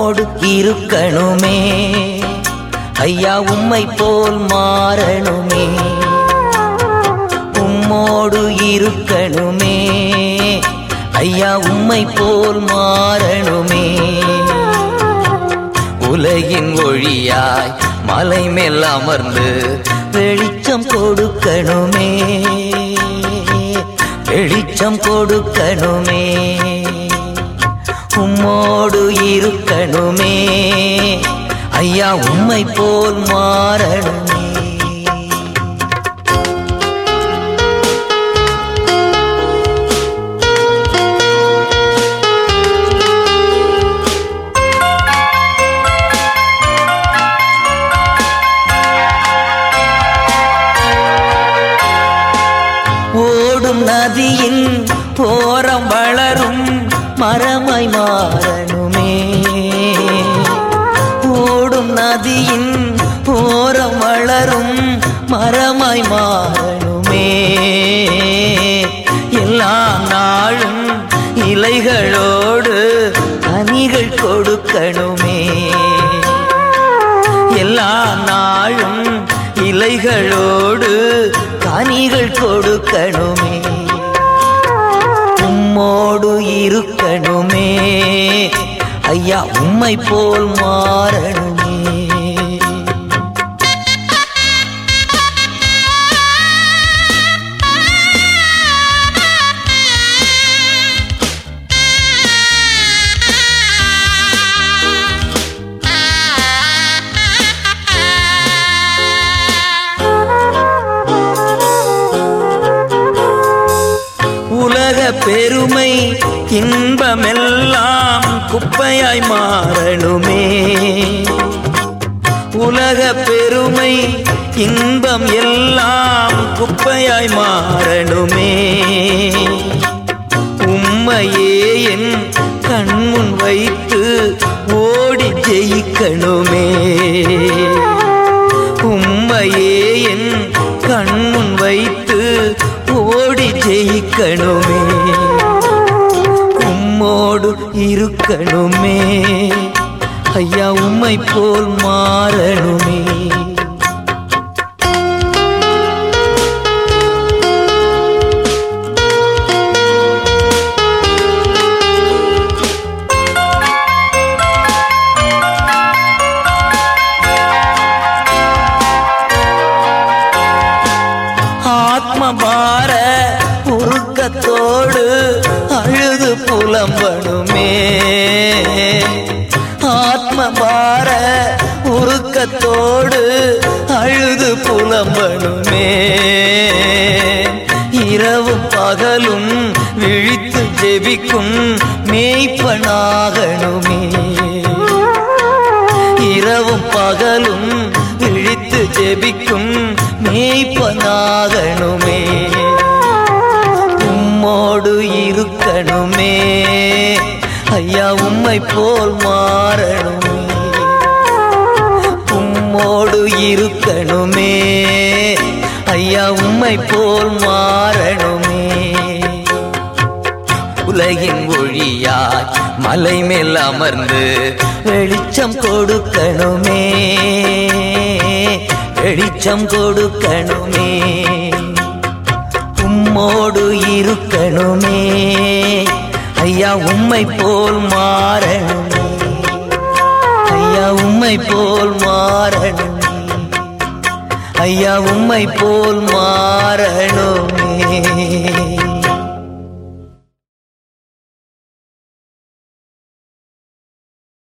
உம்மோடு இருக்கணுமே ஐயா உம்மை போல் மாறணுமே உம்மோடு இருக்கணுமே ஐயா உம்மை போல் மாறணுமே உலகின் ஒளியாய் மலை மேல் அமர்ந்து வெளிச்சம் கொடுக்கணுமே வெளிச்சம் கொடுக்கணுமே உம்மோடு இருக்கணுமே ஐயா உம்மை போல் மாறணுமே ஓடும் நதியின் ஓரம் வளரும் மரமாய் மாறணுமே ஓடும் நதியின் ஓரம் வளரும் மரமாய் மாறணுமே எல்லா நாளும் இலைகளோடு கனிகள் கொடுக்கணுமே எல்லா நாளும் இலைகளோடு கனிகள் கொடுக்கணுமே உம்மோடு இருக்கணுமே ஐயா உம்மை போல் மாறணுமே உலக பெருமை இன்பமெல்லாம் குப்பையாய் மாறணுமே உலக பெருமை இன்பம் எல்லாம் குப்பையாய் மாறணுமே உம்மையே என் கண்முன் வைத்து ஓடி ஜெயிக்கணுமே உம்மையே என் கண்முன் வைத்து ஓடி ஜெயிக்கணுமே உம்மோடு இருக்கணுமே ஐயா உம்மை போல் மாறணுமே ஆத்மபார உருக்கத்தோடு அழுது புலம்பணுமே ஆத்மபார உருக்கத்தோடு அழுது புலம்பணுமே இரவும் பகலும் விழித்து ஜெபிக்கும் மேய்ப்பனாகணுமே இரவும் பகலும் விழித்து ஜெபிக்கும் மேய்ப்பனாகணுமே உம்மோடு இருக்கணுமே ஐயா உம்மை போல் மாறணுமே உம்மோடு இருக்கணுமே ஐயா உம்மை போல் மாறணுமே உலகின் ஒளியாய் மலை மேல் அமர்ந்து வெளிச்சம் கொடுக்கணுமே வெளிச்சம் கொடுக்கணுமே உம்மோடு இருக்கணுமே ஐயா உம்மை போல் மாறணுமே ஐயா உம்மை போல் மாறணுமே ஐயா உம்மை போல் மாறணுமே